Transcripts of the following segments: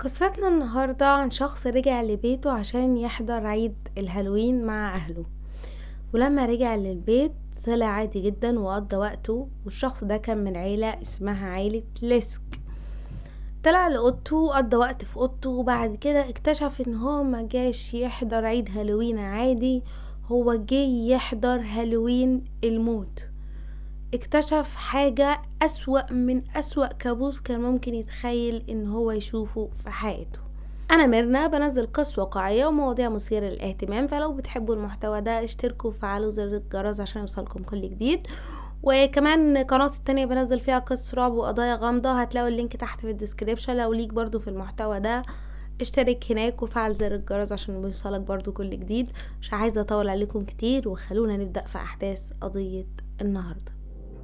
قصتنا النهاردة عن شخص رجع لبيته عشان يحضر عيد الهالوين مع أهله ولما رجع للبيت طلع عادي جدا وقضى وقته والشخص ده كان من عيلة اسمها عيلة ليسك طلع لأوضته وقضى وقت في أوضته وبعد كده اكتشف ان هو ما جاش يحضر عيد هالوين عادي هو جه يحضر هالوين الموت اكتشف حاجة أسوأ من أسوأ كابوس كان ممكن يتخيل ان هو يشوفه في حياته انا ميرنا بنزل قصص واقعية ومواضيع مثيرة للاهتمام فلو بتحبوا المحتوى ده اشتركوا وفعلوا زر الجرس عشان يوصلكم كل جديد وكمان قناتي التانية بنزل فيها قصص رعب وقضايا غامضة هتلاقوا اللينك تحت في الديسكريبشن لو ليك برضو في المحتوى ده اشترك هناك وفعل زر الجرس عشان يوصلك برضو كل جديد مش عايزة اطول عليكم كتير وخلونا نبدأ في احداث قضية النهارده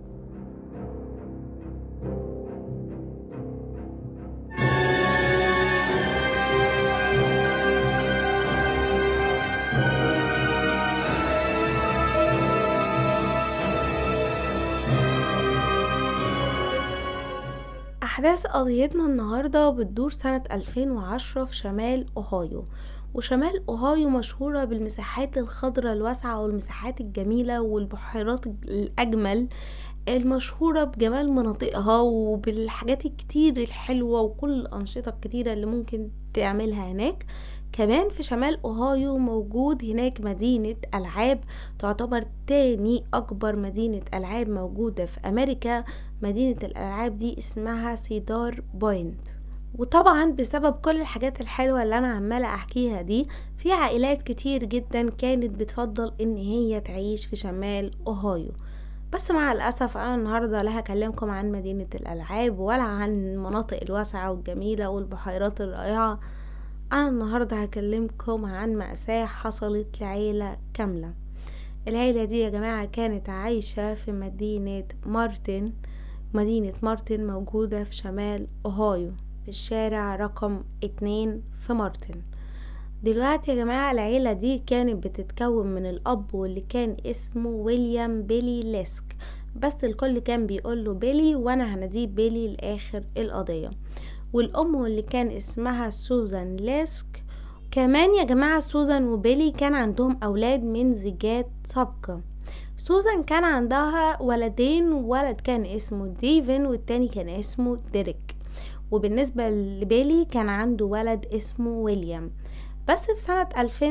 أحداث قضيتنا النهاردة بتدور سنة 2010 في شمال أوهايو وشمال أوهايو مشهورة بالمساحات الخضراء الواسعة والمساحات الجميلة والبحيرات الأجمل المشهورة بجمال مناطقها وبالحاجات الكتير الحلوة وكل الأنشطة الكتيرة اللي ممكن تعملها هناك كمان في شمال أوهايو موجود هناك مدينة ألعاب تعتبر تاني أكبر مدينة ألعاب موجودة في أمريكا مدينة الألعاب دي اسمها سيدار بوينت وطبعا بسبب كل الحاجات الحلوة اللي أنا عمالة أحكيها دي في عائلات كتير جدا كانت بتفضل إن هي تعيش في شمال أوهايو بس مع الأسف أنا النهاردة لا هكلمكم عن مدينة الألعاب ولا عن المناطق الواسعة والجميلة والبحيرات الرائعة أنا النهاردة هكلمكم عن مأساة حصلت لعيلة كاملة العيلة دي يا جماعة كانت عايشة في مدينة مارتن مدينة مارتن موجودة في شمال أوهايو في الشارع رقم اتنين في مارتن دلوقتي يا جماعة العيلة دي كانت بتتكون من الأب واللي كان اسمه ويليام بيلي ليسك بس الكل كان بيقوله بيلي وانا هنديه بيلي لآخر القضية والأم واللي كان اسمها سوزان ليسك كمان يا جماعة سوزان وبيلي كان عندهم أولاد من زيجات سابقة سوزان كان عندها ولدين ولد كان اسمه ديفن والتاني كان اسمه ديريك وبالنسبة لبيلي كان عنده ولد اسمه ويليام بس في سنة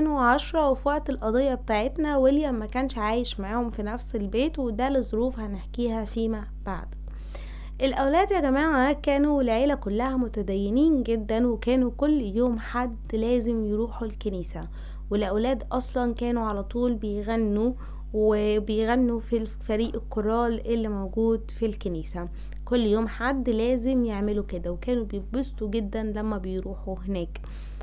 2010 وفي وقت القضية بتاعتنا ويليام ما كانش عايش معاهم في نفس البيت وده لظروف هنحكيها فيما بعد الأولاد يا جماعة كانوا العيلة كلها متدينين جدا وكانوا كل يوم حد لازم يروحوا الكنيسة والأولاد أصلا كانوا على طول بيغنوا وبيغنوا في فريق الكورال اللي موجود في الكنيسة كل يوم حد لازم يعملوا كده وكانوا بيتبسطوا جدا لما بيروحوا هناك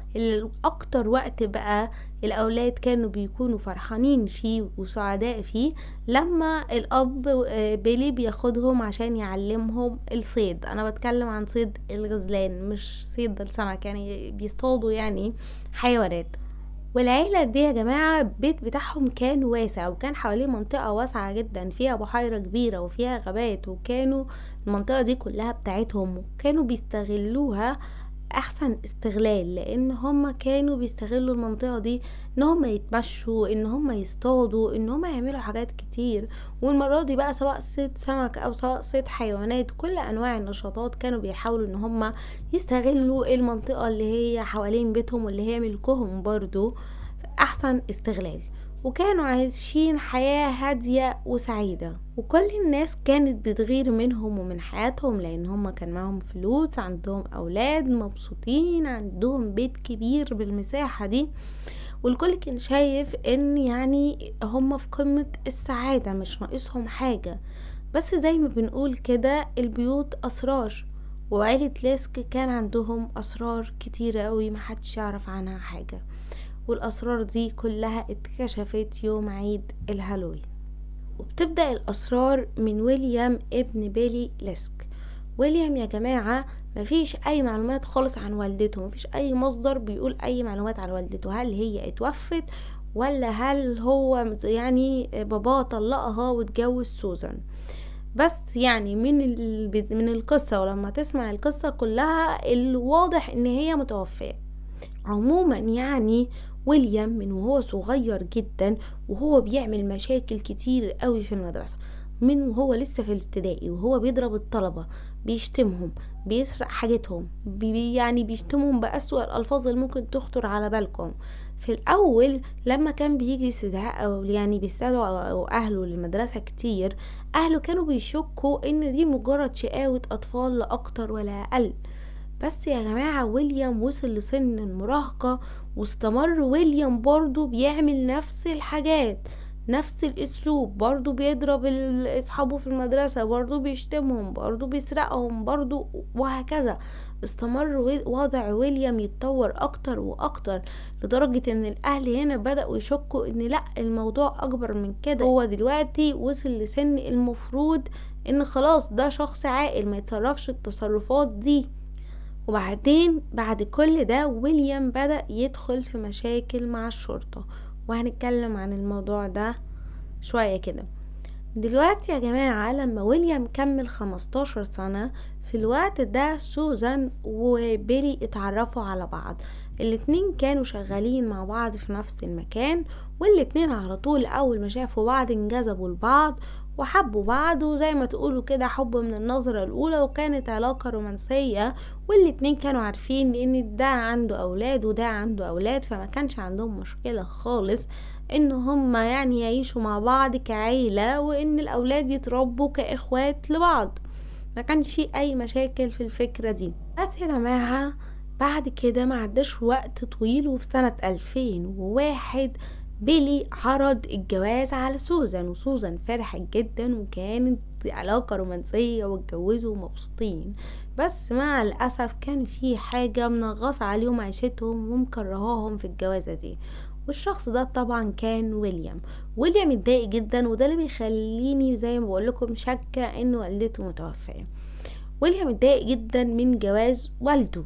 اكتر وقت بقى الاولاد كانوا بيكونوا فرحانين فيه وسعداء فيه لما الاب بيلي بياخدهم عشان يعلمهم الصيد انا بتكلم عن صيد الغزلان مش صيد السمك يعني بيصطادوا يعني حيوانات والعيلة دي يا جماعة البيت بتاعهم كان واسع وكان حواليه منطقة واسعة جدا فيها بحيرة كبيرة وفيها غابات وكانوا المنطقة دي كلها بتاعتهم وكانوا بيستغلوها احسن استغلال لان هم كانوا بيستغلوا المنطقه دي ان هم يتمشوا ان هم يصطادوا ان هم يعملوا حاجات كتير والمره دي بقى سواء صيد سمك او سواء صيد حيوانات كل انواع النشاطات كانوا بيحاولوا ان هم يستغلوا المنطقه اللي هي حوالين بيتهم واللي هي ملكهم برضو احسن استغلال وكانوا عايشين حياة هادية وسعيدة وكل الناس كانت بتغير منهم ومن حياتهم لان هم كان معاهم فلوس عندهم اولاد مبسوطين عندهم بيت كبير بالمساحة دي والكل كان شايف ان يعني هم في قمة السعادة مش ناقصهم حاجة بس زي ما بنقول كده البيوت اسرار وعيلة ليسك كان عندهم اسرار كتيرة قوي محدش يعرف عنها حاجة والأسرار دي كلها اتكشفت يوم عيد الهالوين وبتبدأ الأسرار من ويليام ابن بيلي ليسك ويليام يا جماعة مفيش أي معلومات خالص عن والدته مفيش أي مصدر بيقول أي معلومات عن والدته هل هي اتوفت ولا هل هو يعني باباه طلقها واتجوز سوزان بس يعني من ال... من القصة ولما تسمع القصة كلها الواضح ان هي متوفية عموما يعني ويليام من وهو صغير جدا وهو بيعمل مشاكل كتير قوي في المدرسة من وهو لسه في الابتدائي وهو بيضرب الطلبة بيشتمهم بيسرق حاجتهم بي يعني بيشتمهم بأسوأ الألفاظ اللي ممكن تخطر على بالكم في الأول لما كان بيجي استدعاء أو يعني بيستدعوا أهله للمدرسة كتير أهله كانوا بيشكوا إن دي مجرد شقاوة أطفال لا أكتر ولا أقل بس يا جماعة ويليام وصل لسن المراهقة واستمر ويليام برضو بيعمل نفس الحاجات نفس الاسلوب برضو بيضرب اصحابه في المدرسة برضو بيشتمهم برضو بيسرقهم برضو وهكذا استمر وضع ويليام يتطور اكتر واكتر لدرجة ان الاهل هنا بدأوا يشكوا ان لا الموضوع اكبر من كده هو دلوقتي وصل لسن المفروض ان خلاص ده شخص عاقل ما يتصرفش التصرفات دي وبعدين بعد كل ده ويليام بدأ يدخل في مشاكل مع الشرطة وهنتكلم عن الموضوع ده شوية كده دلوقتي يا جماعة لما ويليام كمل 15 سنة في الوقت ده سوزان وبيلي اتعرفوا على بعض الاتنين كانوا شغالين مع بعض في نفس المكان والاتنين على طول اول ما شافوا بعض انجذبوا لبعض وحبوا بعض وزي ما تقولوا كده حب من النظرة الأولى وكانت علاقة رومانسية والاتنين كانوا عارفين ان ده عنده أولاد وده عنده أولاد فما كانش عندهم مشكلة خالص ان هما يعني يعيشوا مع بعض كعيلة وان الأولاد يتربوا كإخوات لبعض ما كانش فيه أي مشاكل في الفكرة دي بس يا جماعة بعد كده ما عداش وقت طويل وفي سنة ألفين وواحد بيلي عرض الجواز على سوزان وسوزان فرحت جدا وكانت علاقة رومانسية واتجوزوا ومبسوطين بس مع الأسف كان في حاجة منغصة عليهم عيشتهم ومكرهاهم في الجوازة دي والشخص ده طبعا كان ويليام ويليام اتضايق جدا وده اللي بيخليني زي ما بقولكم شاكة ان والدته متوفية ويليام اتضايق جدا من جواز والده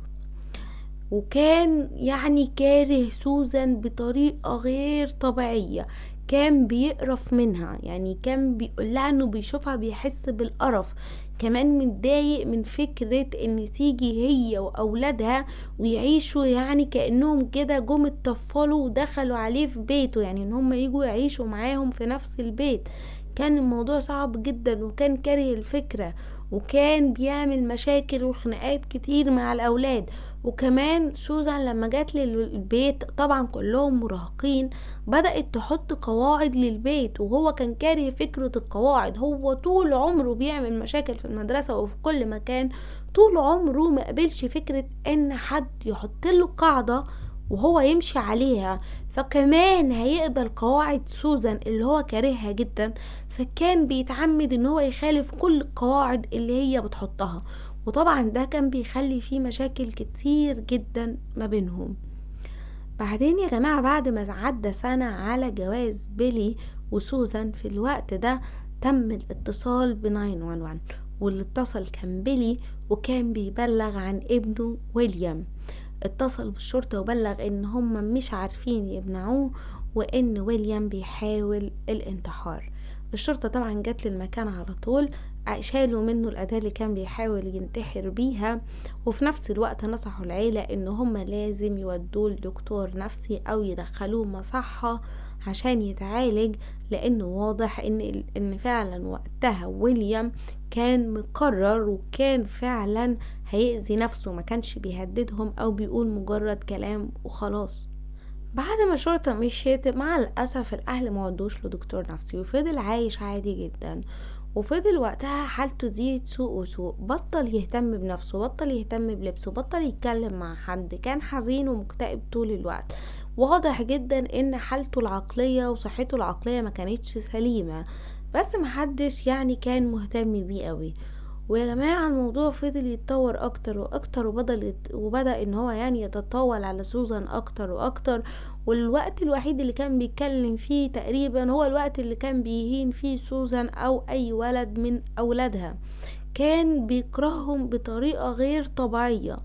وكان يعني كاره سوزان بطريقة غير طبيعية كان بيقرف منها يعني كان بيقول لها انه بيشوفها بيحس بالقرف كمان متضايق من فكرة ان تيجي هي واولادها ويعيشوا يعني كأنهم كده جم اتطفلوا ودخلوا عليه في بيته يعني ان هم يجوا يعيشوا معاهم في نفس البيت كان الموضوع صعب جدا وكان كاره الفكرة وكان بيعمل مشاكل وخناقات كتير مع الاولاد وكمان سوزان لما جات للبيت طبعا كلهم مراهقين بدأت تحط قواعد للبيت وهو كان كاره فكرة القواعد هو طول عمره بيعمل مشاكل في المدرسة وفي كل مكان طول عمره ما قبلش فكرة ان حد يحط له قاعدة وهو يمشي عليها فكمان هيقبل قواعد سوزان اللي هو كارهها جدا فكان بيتعمد ان هو يخالف كل القواعد اللي هي بتحطها وطبعا ده كان بيخلي فيه مشاكل كتير جدا ما بينهم بعدين يا جماعة بعد ما عدى سنة على جواز بيلي وسوزان في الوقت ده تم الاتصال ب 911 واللي اتصل كان بيلي وكان بيبلغ عن ابنه ويليام اتصل بالشرطة وبلغ ان هم مش عارفين يمنعوه وان ويليام بيحاول الانتحار الشرطة طبعا جت للمكان على طول شالوا منه الأداة اللي كان بيحاول ينتحر بيها وفي نفس الوقت نصحوا العيلة ان هم لازم يودوه لدكتور نفسي او يدخلوه مصحة عشان يتعالج لانه واضح ان ان فعلا وقتها ويليام كان مقرر وكان فعلا هيأذي نفسه ما كانش بيهددهم او بيقول مجرد كلام وخلاص بعد ما الشرطة مشيت مع الأسف الأهل ما ودوش لدكتور نفسي وفضل عايش عادي جدا وفضل وقتها حالته دي سوء وسوء بطل يهتم بنفسه بطل يهتم بلبسه بطل يتكلم مع حد كان حزين ومكتئب طول الوقت واضح جدا ان حالته العقلية وصحته العقلية ما كانتش سليمة بس محدش يعني كان مهتم بيه قوي ويا جماعة الموضوع فضل يتطور اكتر واكتر وبدأ وبدأ ان هو يعني يتطاول على سوزان اكتر واكتر والوقت الوحيد اللي كان بيتكلم فيه تقريبا هو الوقت اللي كان بيهين فيه سوزان او اي ولد من اولادها كان بيكرههم بطريقة غير طبيعية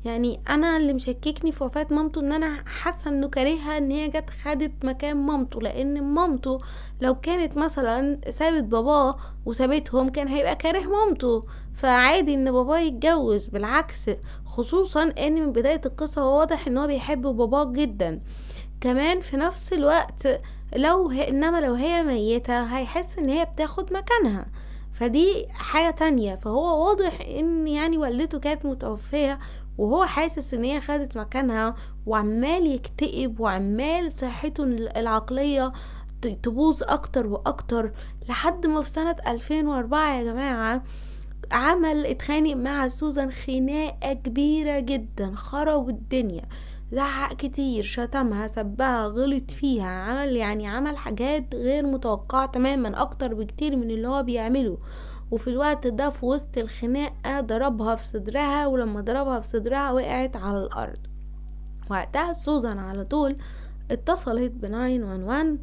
يعني انا اللي مشككني في وفاة مامته ان انا حاسة انه كارهها ان هي جت خدت مكان مامته لان مامته لو كانت مثلا سابت باباه وسابتهم كان هيبقى كاره مامته فعادي ان باباه يتجوز بالعكس خصوصا ان من بداية القصة هو واضح ان هو بيحب باباه جدا كمان في نفس الوقت لو هي انما لو هي ميتة هيحس ان هي بتاخد مكانها فدي حاجة تانية فهو واضح ان يعني والدته كانت متوفية وهو حاسس ان هي خدت مكانها وعمال يكتئب وعمال صحته العقلية ت- تبوظ اكتر واكتر لحد ما في سنة 2004 يا جماعة عمل اتخانق مع سوزان خناقة كبيرة جدا خرب الدنيا زعق كتير شتمها سبها غلط فيها عمل يعني عمل حاجات غير متوقعة تماما اكتر بكتير من اللي هو بيعمله وفي الوقت ده في وسط الخناقة ضربها في صدرها ولما ضربها في صدرها وقعت على الأرض وقتها سوزان على طول اتصلت ب 911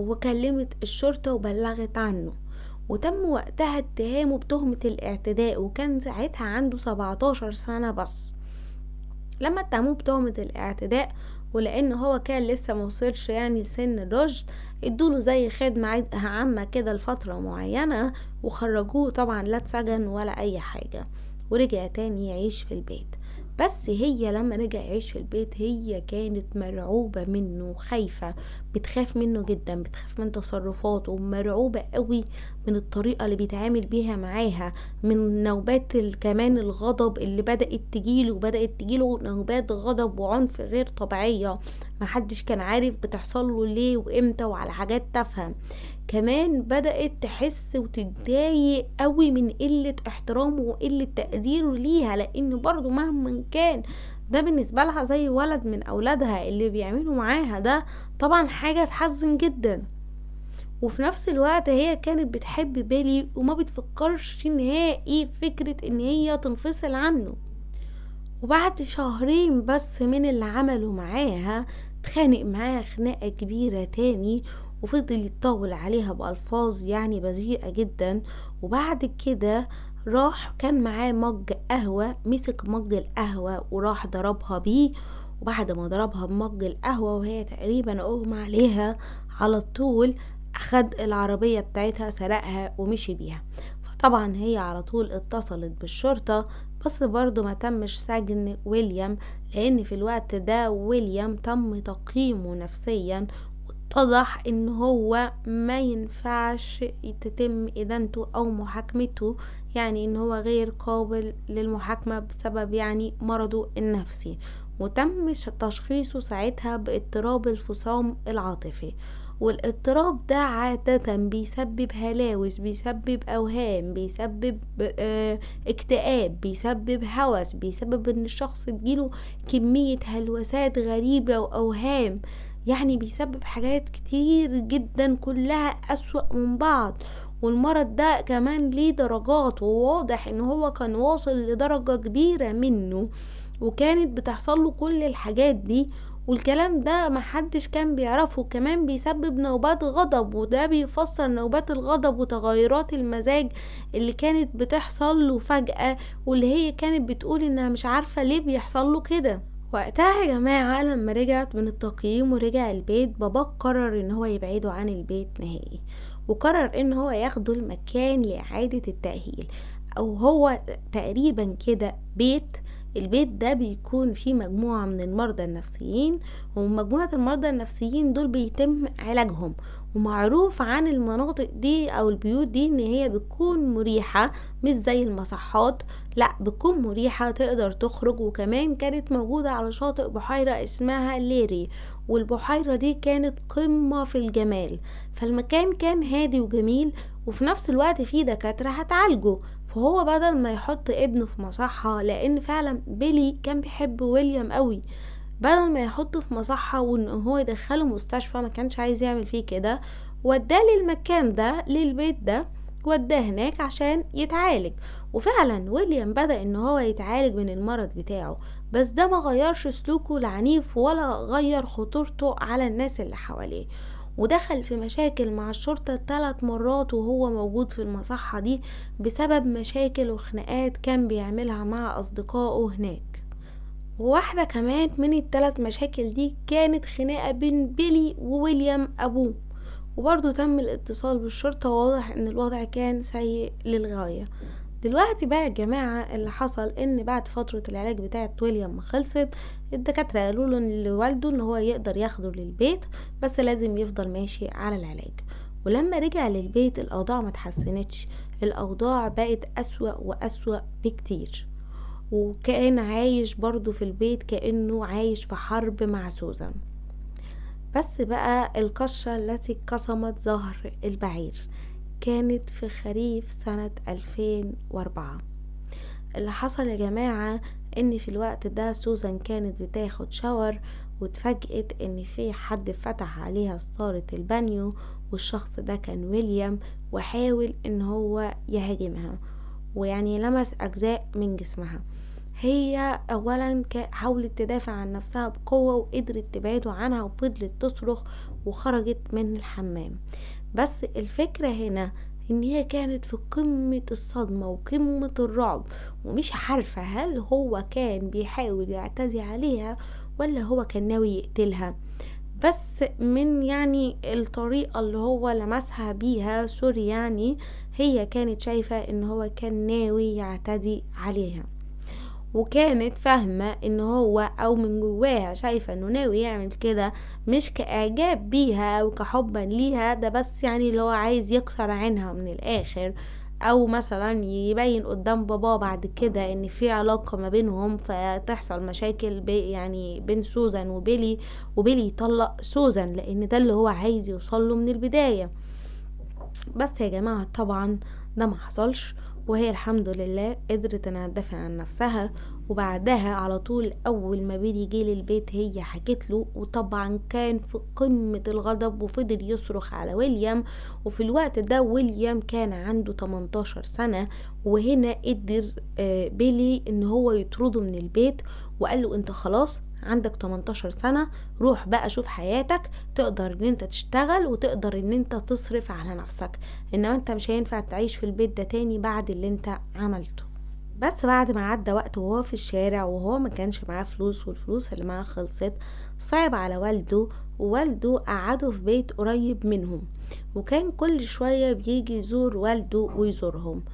وكلمت الشرطة وبلغت عنه وتم وقتها اتهامه بتهمة الاعتداء وكان ساعتها عنده 17 سنة بس لما اتهموه بتهمة الاعتداء ولان هو كان لسه موصلش يعني سن الرشد ادوله زي خدمة عد- عامة كده لفترة معينة وخرجوه طبعا لا اتسجن ولا اي حاجة ورجع تاني يعيش في البيت بس هي لما رجع يعيش في البيت هي كانت مرعوبة منه وخايفة بتخاف منه جدا بتخاف من تصرفاته ومرعوبة قوي من الطريقة اللي بيتعامل بيها معاها من نوبات ال- كمان الغضب اللي بدأت تجيله بدأت تجيله نوبات غضب وعنف غير طبيعية محدش كان عارف بتحصل له ليه وامتى وعلى حاجات تافهة كمان بدأت تحس وتتضايق قوي من قلة احترامه وقلة تقديره ليها لان برضو مهما كان ده بالنسبة لها زي ولد من اولادها اللي بيعملوا معاها ده طبعا حاجة تحزن جدا وفي نفس الوقت هي كانت بتحب بيلي وما بتفكرش نهائي في فكرة ان هي تنفصل عنه وبعد شهرين بس من اللي عمله معاها اتخانق معاها خناقة كبيرة تاني وفضل يتطول عليها بألفاظ يعني بذيئة جدا وبعد كده راح كان معاه مج قهوة مسك مج القهوة وراح ضربها بيه وبعد ما ضربها بمج القهوة وهي تقريبا أغمى عليها على طول أخد العربية بتاعتها سرقها ومشي بيها فطبعا هي على طول اتصلت بالشرطة بس برضو ما تمش سجن ويليام لان في الوقت ده ويليام تم تقييمه نفسيا واتضح ان هو ما ينفعش تتم ادانته او محاكمته يعني ان هو غير قابل للمحاكمة بسبب يعني مرضه النفسي وتم ش- تشخيصه ساعتها باضطراب الفصام العاطفي والاضطراب ده عادة بيسبب هلاوس بيسبب أوهام بيسبب آه اكتئاب بيسبب هوس بيسبب ان الشخص تجيله كمية هلوسات غريبة وأوهام يعني بيسبب حاجات كتير جدا كلها أسوأ من بعض والمرض ده كمان ليه درجات وواضح ان هو كان واصل لدرجة كبيرة منه وكانت بتحصل له كل الحاجات دي والكلام ده محدش كان بيعرفه كمان بيسبب نوبات غضب وده بيفسر نوبات الغضب وتغيرات المزاج اللي كانت بتحصل له فجأة واللي هي كانت بتقول انها مش عارفة ليه بيحصل له كده وقتها يا جماعة لما رجعت من التقييم ورجع البيت بابا قرر ان هو يبعده عن البيت نهائي وقرر ان هو ياخده المكان لإعادة التأهيل او هو تقريبا كده بيت البيت ده بيكون فيه مجموعة من المرضى النفسيين ومجموعة المرضى النفسيين دول بيتم علاجهم ومعروف عن المناطق دي او البيوت دي ان هي بتكون مريحة مش زي المصحات لا بتكون مريحة تقدر تخرج وكمان كانت موجودة على شاطئ بحيرة اسمها ليري والبحيرة دي كانت قمة في الجمال فالمكان كان هادي وجميل وفي نفس الوقت فيه دكاترة هتعالجه فهو بدل ما يحط ابنه في مصحة لان فعلا بيلي كان بيحب ويليام قوي بدل ما يحطه في مصحة وان هو يدخله مستشفى ما كانش عايز يعمل فيه كده وداه للمكان ده للبيت ده وداه هناك عشان يتعالج وفعلا ويليام بدأ ان هو يتعالج من المرض بتاعه بس ده ما غيرش سلوكه العنيف ولا غير خطورته على الناس اللي حواليه ودخل في مشاكل مع الشرطة ثلاث مرات وهو موجود في المصحة دي بسبب مشاكل وخناقات كان بيعملها مع أصدقائه هناك وواحدة كمان من التلات مشاكل دي كانت خناقة بين بيلي وويليام أبوه وبرضه تم الاتصال بالشرطة واضح ان الوضع كان سيء للغاية دلوقتي بقى يا جماعة اللي حصل ان بعد فترة العلاج بتاعت ويليام ما خلصت الدكاترة قالوا له لوالده ان هو يقدر ياخده للبيت بس لازم يفضل ماشي على العلاج ولما رجع للبيت الاوضاع ما تحسنتش الاوضاع بقت اسوأ واسوأ بكتير وكان عايش برضو في البيت كأنه عايش في حرب مع سوزان بس بقى القشة التي قسمت ظهر البعير كانت في خريف سنة 2004 اللي حصل يا جماعة ان في الوقت ده سوزان كانت بتاخد شاور واتفاجئت ان في حد فتح عليها ستارة البانيو والشخص ده كان ويليام وحاول ان هو يهاجمها ويعني لمس اجزاء من جسمها هي اولا حاولت تدافع عن نفسها بقوة وقدرت تبعده عنها وفضلت تصرخ وخرجت من الحمام بس الفكرة هنا ان هي كانت في قمة الصدمة وقمة الرعب ومش عارفة هل هو كان بيحاول يعتدي عليها ولا هو كان ناوي يقتلها بس من يعني الطريقة اللي هو لمسها بيها سوري يعني هي كانت شايفة ان هو كان ناوي يعتدي عليها وكانت فاهمة ان هو او من جواها شايفة انه ناوي يعمل كده مش كاعجاب بيها او كحبا ليها ده بس يعني اللي هو عايز يكسر عينها من الاخر او مثلا يبين قدام باباه بعد كده ان في علاقة ما بينهم فتحصل مشاكل بي يعني بين سوزان وبيلي وبيلي يطلق سوزان لان ده اللي هو عايز يوصله من البداية بس يا جماعة طبعا ده ما حصلش وهي الحمد لله قدرت انها تدافع عن نفسها وبعدها على طول اول ما بيلي جه للبيت هي حكت له وطبعا كان في قمة الغضب وفضل يصرخ على ويليام وفي الوقت ده ويليام كان عنده 18 سنة وهنا قدر بيلي ان هو يطرده من البيت وقال له انت خلاص عندك 18 سنة روح بقى شوف حياتك تقدر ان انت تشتغل وتقدر ان انت تصرف على نفسك انما انت مش هينفع تعيش في البيت ده تاني بعد اللي انت عملته بس بعد ما عدى وقت وهو في الشارع وهو ما كانش معاه فلوس والفلوس اللي معاه خلصت صعب على والده ووالده قعده في بيت قريب منهم وكان كل شوية بيجي يزور والده ويزورهم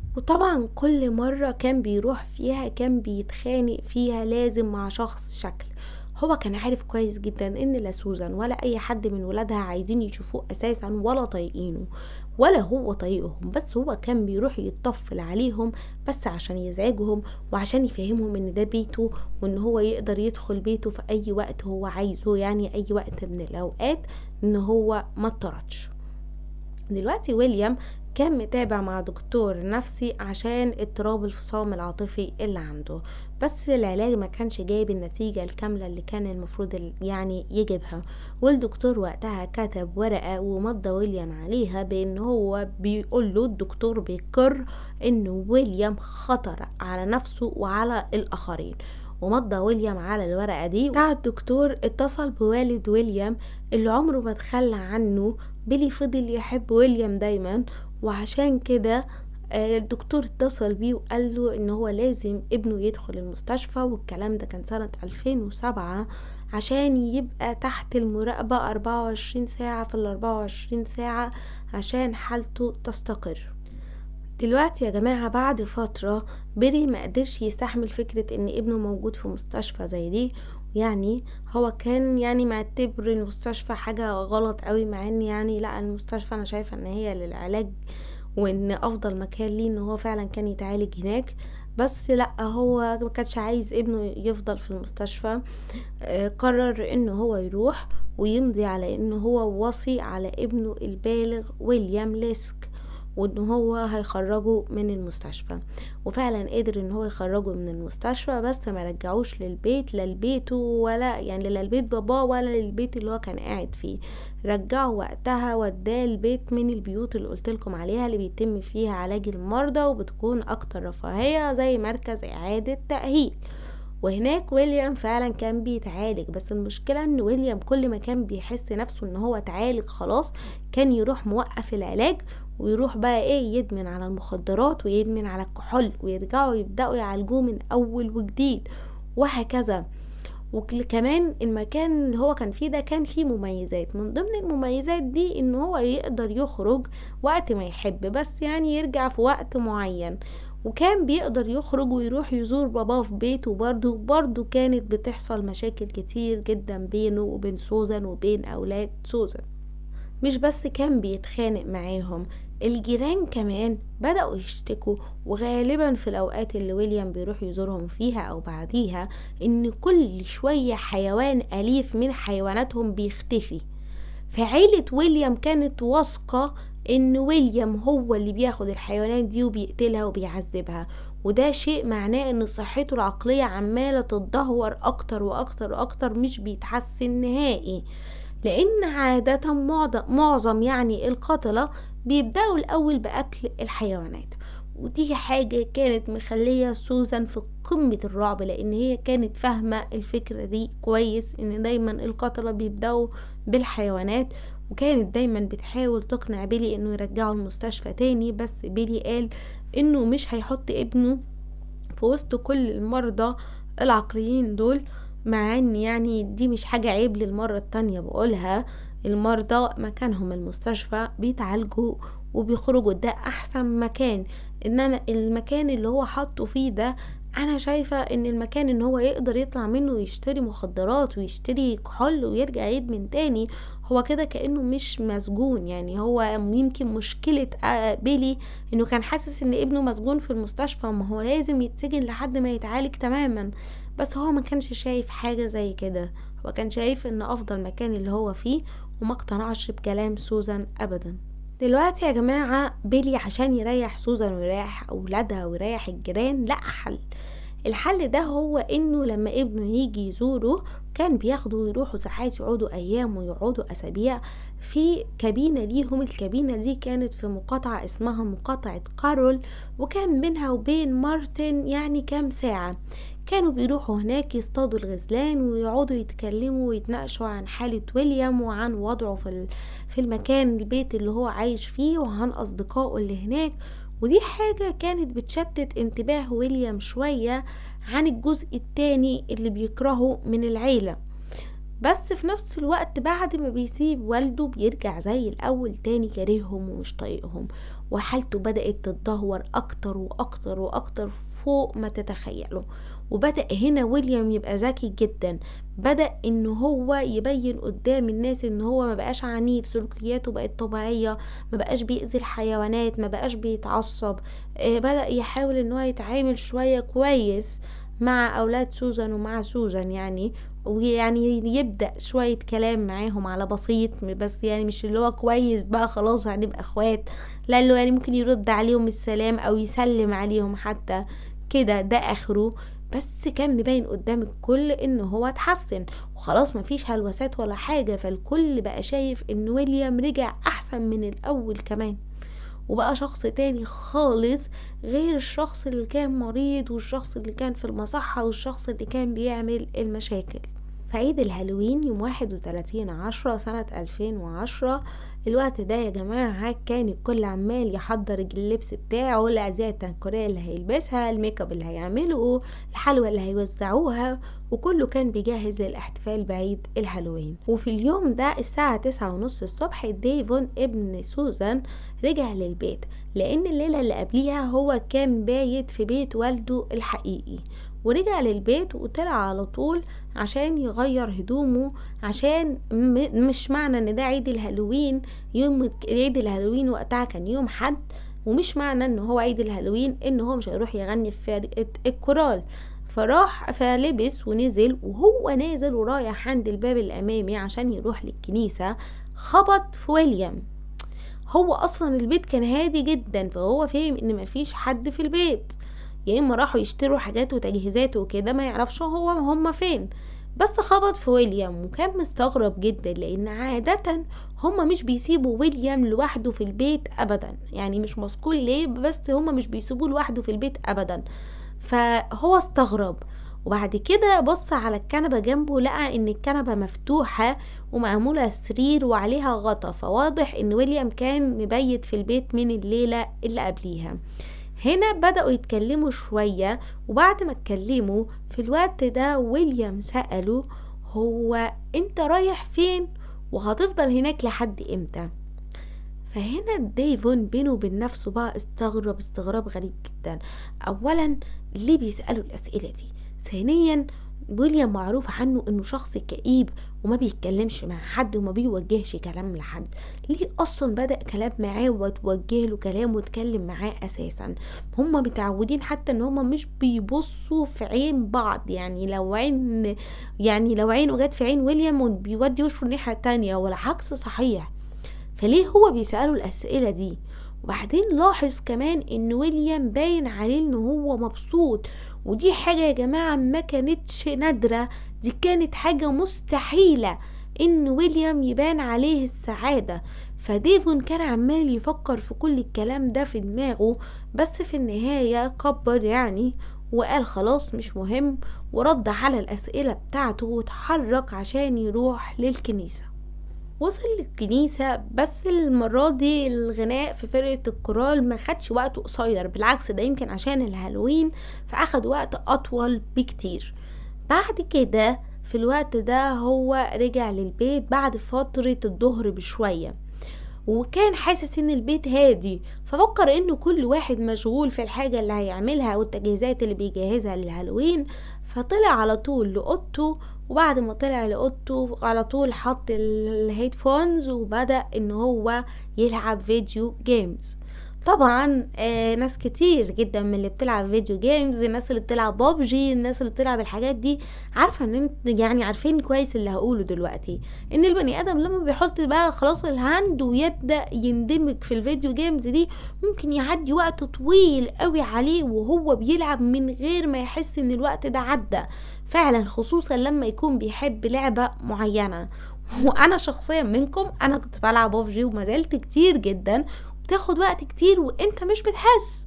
وطبعا كل مرة كان بيروح فيها كان بيتخانق فيها لازم مع شخص شكل هو كان عارف كويس جدا ان لا سوزان ولا اي حد من ولادها عايزين يشوفوه اساسا ولا طايقينه ولا هو طايقهم بس هو كان بيروح يتطفل عليهم بس عشان يزعجهم وعشان يفهمهم ان ده بيته وان هو يقدر يدخل بيته في اي وقت هو عايزه يعني اي وقت من الاوقات ان هو ما اتطردش دلوقتي ويليام كان متابع مع دكتور نفسي عشان اضطراب الفصام العاطفي اللي عنده بس العلاج ما كانش جايب النتيجة الكاملة اللي كان المفروض يعني يجيبها والدكتور وقتها كتب ورقة ومضى ويليام عليها بان هو بيقول له الدكتور بيقر ان ويليام خطر على نفسه وعلى الاخرين ومضى ويليام على الورقة دي بتاع الدكتور اتصل بوالد ويليام اللي عمره ما تخلى عنه بيلي فضل يحب ويليام دايما وعشان كده الدكتور اتصل بيه وقال له ان هو لازم ابنه يدخل المستشفى والكلام ده كان سنة 2007 عشان يبقى تحت المراقبة 24 ساعة في ال 24 ساعة عشان حالته تستقر دلوقتي يا جماعة بعد فترة بيري ما قدرش يستحمل فكرة ان ابنه موجود في مستشفى زي دي يعني هو كان يعني معتبر المستشفى حاجة غلط قوي مع ان يعني لا المستشفى انا شايفة ان هي للعلاج وان افضل مكان ليه ان هو فعلا كان يتعالج هناك بس لا هو ما كانش عايز ابنه يفضل في المستشفى آه قرر انه هو يروح ويمضي على انه هو وصي على ابنه البالغ ويليام ليسك وان هو هيخرجه من المستشفى وفعلا قدر ان هو يخرجه من المستشفى بس ما رجعوش للبيت لا لبيته ولا يعني لا لبيت باباه ولا للبيت اللي هو كان قاعد فيه رجعه وقتها وداه البيت من البيوت اللي قلت لكم عليها اللي بيتم فيها علاج المرضى وبتكون اكتر رفاهية زي مركز اعادة تأهيل وهناك ويليام فعلا كان بيتعالج بس المشكلة ان ويليام كل ما كان بيحس نفسه ان هو اتعالج خلاص كان يروح موقف العلاج ويروح بقى ايه يدمن على المخدرات ويدمن على الكحول ويرجعوا يبدأوا يعالجوه من اول وجديد وهكذا وكمان المكان اللي هو كان فيه ده كان فيه مميزات من ضمن المميزات دي ان هو يقدر يخرج وقت ما يحب بس يعني يرجع في وقت معين وكان بيقدر يخرج ويروح يزور باباه في بيته برضه برضه كانت بتحصل مشاكل كتير جدا بينه وبين سوزان وبين أولاد سوزان مش بس كان بيتخانق معاهم الجيران كمان بدأوا يشتكوا وغالبا في الأوقات اللي ويليام بيروح يزورهم فيها أو بعديها إن كل شوية حيوان أليف من حيواناتهم بيختفي فعيلة ويليام كانت واثقة ان ويليام هو اللي بياخد الحيوانات دي وبيقتلها وبيعذبها وده شيء معناه ان صحته العقلية عمالة تتدهور اكتر واكتر واكتر مش بيتحسن نهائي لان عادة معظم يعني القتلة بيبدأوا الاول بقتل الحيوانات ودي حاجة كانت مخلية سوزان في قمة الرعب لان هي كانت فاهمة الفكرة دي كويس ان دايما القتلة بيبدأوا بالحيوانات وكانت دايما بتحاول تقنع بيلي انه يرجعه المستشفى تاني بس بيلي قال انه مش هيحط ابنه في وسط كل المرضى العقليين دول مع ان يعني دي مش حاجة عيب للمرة التانية بقولها المرضى مكانهم المستشفى بيتعالجوا وبيخرجوا ده احسن مكان انما المكان اللي هو حطه فيه ده انا شايفة ان المكان ان هو يقدر يطلع منه ويشتري مخدرات ويشتري كحول ويرجع يدمن تاني هو كده كأنه مش مسجون يعني هو يمكن مشكلة آه، بيلي انه كان حاسس ان ابنه مسجون في المستشفى ما هو لازم يتسجن لحد ما يتعالج تماما بس هو ما كانش شايف حاجة زي كده هو كان شايف ان افضل مكان اللي هو فيه وما اقتنعش بكلام سوزان ابدا دلوقتي يا جماعة بيلي عشان يريح سوزان ويريح أولادها ويريح الجيران لقى حل الحل ده هو انه لما ابنه يجي يزوره كان بياخدوا ويروحوا ساعات يقعدوا ايام ويقعدوا اسابيع في كابينة ليهم الكابينة دي كانت في مقاطعة اسمها مقاطعة كارول وكان بينها وبين مارتن يعني كام ساعة كانوا بيروحوا هناك يصطادوا الغزلان ويقعدوا يتكلموا ويتناقشوا عن حالة ويليام وعن وضعه في في المكان البيت اللي هو عايش فيه وعن أصدقائه اللي هناك ودي حاجة كانت بتشتت انتباه ويليام شوية عن الجزء التاني اللي بيكرهه من العيلة بس في نفس الوقت بعد ما بيسيب والده بيرجع زي الأول تاني كارههم ومش طايقهم وحالته بدأت تتدهور أكتر وأكتر وأكتر فوق ما تتخيلوا وبدأ هنا ويليام يبقى ذكي جدا بدأ ان هو يبين قدام الناس ان هو ما بقاش عنيف سلوكياته بقت طبيعية ما بقاش بيأذي الحيوانات ما بقاش بيتعصب آه، بدأ يحاول ان هو يتعامل شوية كويس مع اولاد سوزان ومع سوزان يعني ويعني يبدا شويه كلام معاهم على بسيط بس يعني مش اللي هو كويس بقى خلاص هنبقى اخوات لا اللي هو يعني ممكن يرد عليهم السلام او يسلم عليهم حتى كده ده اخره بس كان مبين قدام الكل ان هو اتحسن وخلاص مفيش هلوسات ولا حاجه فالكل بقى شايف ان ويليام رجع احسن من الاول كمان وبقى شخص تاني خالص غير الشخص اللي كان مريض والشخص اللي كان في المصحة والشخص اللي كان بيعمل المشاكل في عيد الهالوين يوم واحد وتلاتين عشرة سنة ألفين وعشرة الوقت ده يا جماعة كان الكل عمال يحضر اللبس بتاعه الأزياء التنكرية اللي هيلبسها الميك اب اللي هيعمله الحلوى اللي هيوزعوها وكله كان بيجهز للاحتفال بعيد الهالوين وفي اليوم ده الساعة تسعة ونص الصبح ديفون ابن سوزان رجع للبيت لأن الليلة اللي قبليها هو كان بايت في بيت والده الحقيقي ورجع للبيت وطلع على طول عشان يغير هدومه عشان مش معنى ان ده عيد الهالوين يوم عيد الهالوين وقتها كان يوم حد ومش معنى ان هو عيد الهالوين ان هو مش هيروح يغني في فرقة الكورال فراح فلبس ونزل وهو نازل ورايح عند الباب الامامي عشان يروح للكنيسة خبط في ويليام هو اصلا البيت كان هادي جدا فهو فهم ان مفيش حد في البيت يا اما راحوا يشتروا حاجات وتجهيزات وكده ما يعرفش هو هم فين بس خبط في ويليام وكان مستغرب جدا لان عادة هما مش بيسيبوا ويليام لوحده في البيت ابدا يعني مش مسكول ليه بس هما مش بيسيبوه لوحده في البيت ابدا فهو استغرب وبعد كده بص على الكنبة جنبه لقى ان الكنبة مفتوحة ومعمولة سرير وعليها غطا فواضح ان ويليام كان مبيت في البيت من الليلة اللي قبليها هنا بدأوا يتكلموا شوية وبعد ما اتكلموا في الوقت ده ويليام سأله هو انت رايح فين وهتفضل هناك لحد امتى فهنا ديفون بينه وبين نفسه بقى استغرب استغراب غريب جدا اولا ليه بيسألوا الاسئلة دي ثانيا ويليام معروف عنه انه شخص كئيب وما بيتكلمش مع حد وما بيوجهش كلام لحد ليه اصلا بدأ كلام معاه وتوجه له كلام وتكلم معاه اساسا هما متعودين حتى ان هما مش بيبصوا في عين بعض يعني لو عين يعني لو عينه جت في عين ويليام بيودي وشه الناحية التانية والعكس صحيح فليه هو بيسأله الأسئلة دي وبعدين لاحظ كمان ان ويليام باين عليه ان هو مبسوط ودي حاجة يا جماعة ما كانتش نادرة دي كانت حاجة مستحيلة ان ويليام يبان عليه السعادة فديفون كان عمال يفكر في كل الكلام ده في دماغه بس في النهاية كبر يعني وقال خلاص مش مهم ورد على الأسئلة بتاعته واتحرك عشان يروح للكنيسة وصل للكنيسة بس المرة دي الغناء في فرقة الكورال ما خدش وقت قصير بالعكس ده يمكن عشان الهالوين فأخد وقت أطول بكتير بعد كده في الوقت ده هو رجع للبيت بعد فترة الظهر بشوية وكان حاسس ان البيت هادي ففكر انه كل واحد مشغول في الحاجة اللي هيعملها والتجهيزات اللي بيجهزها للهالوين فطلع على طول لأوضته وبعد ما طلع لأوضته على طول حط الهيدفونز وبدأ ان هو يلعب فيديو جيمز طبعا آه ناس كتير جدا من اللي بتلعب فيديو جيمز الناس اللي بتلعب بابجي الناس اللي بتلعب الحاجات دي عارفه ان انت يعني عارفين كويس اللي هقوله دلوقتي ان البني ادم لما بيحط بقى خلاص الهاند ويبدا يندمج في الفيديو جيمز دي ممكن يعدي وقت طويل قوي عليه وهو بيلعب من غير ما يحس ان الوقت ده عدى فعلا خصوصا لما يكون بيحب لعبه معينه وانا شخصيا منكم انا كنت بلعب ببجي وما زلت كتير جدا بتاخد وقت كتير وانت مش بتحس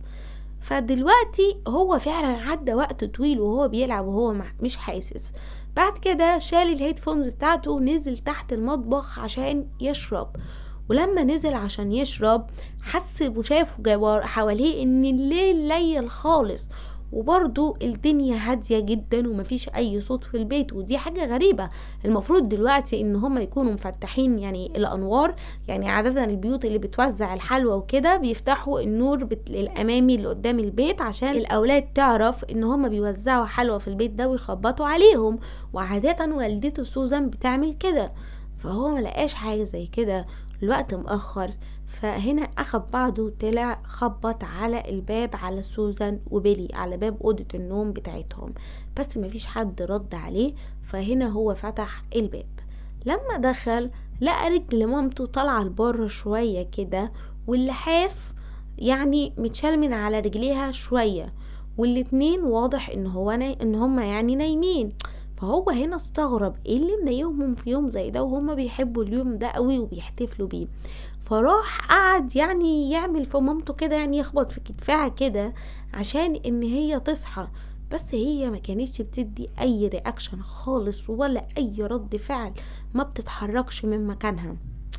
فدلوقتي هو فعلا عدى وقت طويل وهو بيلعب وهو مش حاسس بعد كده شال الهيدفونز بتاعته ونزل تحت المطبخ عشان يشرب ولما نزل عشان يشرب حس وشاف حواليه ان الليل ليل خالص وبرضو الدنيا هادية جدا ومفيش اي صوت في البيت ودي حاجة غريبة المفروض دلوقتي ان هم يكونوا مفتحين يعني الانوار يعني عادة البيوت اللي بتوزع الحلوى وكده بيفتحوا النور بت... الامامي اللي قدام البيت عشان الاولاد تعرف ان هم بيوزعوا حلوى في البيت ده ويخبطوا عليهم وعادة والدته سوزان بتعمل كده فهو ملقاش حاجة زي كده الوقت مأخر فهنا أخد بعضه وطلع خبط على الباب على سوزان وبيلي على باب أوضة النوم بتاعتهم بس مفيش حد رد عليه فهنا هو فتح الباب لما دخل لقى رجل مامته طالعة لبره شوية كده واللحاف يعني متشال من على رجليها شوية والاتنين واضح ان هو ناي... ان هما يعني نايمين فهو هنا استغرب ايه اللي منيمهم في يوم زي ده وهما بيحبوا اليوم ده قوي وبيحتفلوا بيه فراح قعد يعني يعمل في مامته كده يعني يخبط في كتفها كده عشان ان هي تصحى بس هي ما كانتش بتدي اي رياكشن خالص ولا اي رد فعل ما بتتحركش من مكانها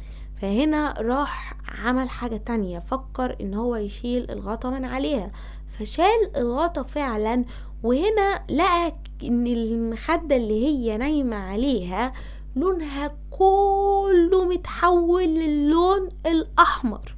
فهنا راح عمل حاجة تانية فكر ان هو يشيل الغطا من عليها فشال الغطا فعلا وهنا لقى ان المخدة اللي هي نايمة عليها لونها كله متحول للون الاحمر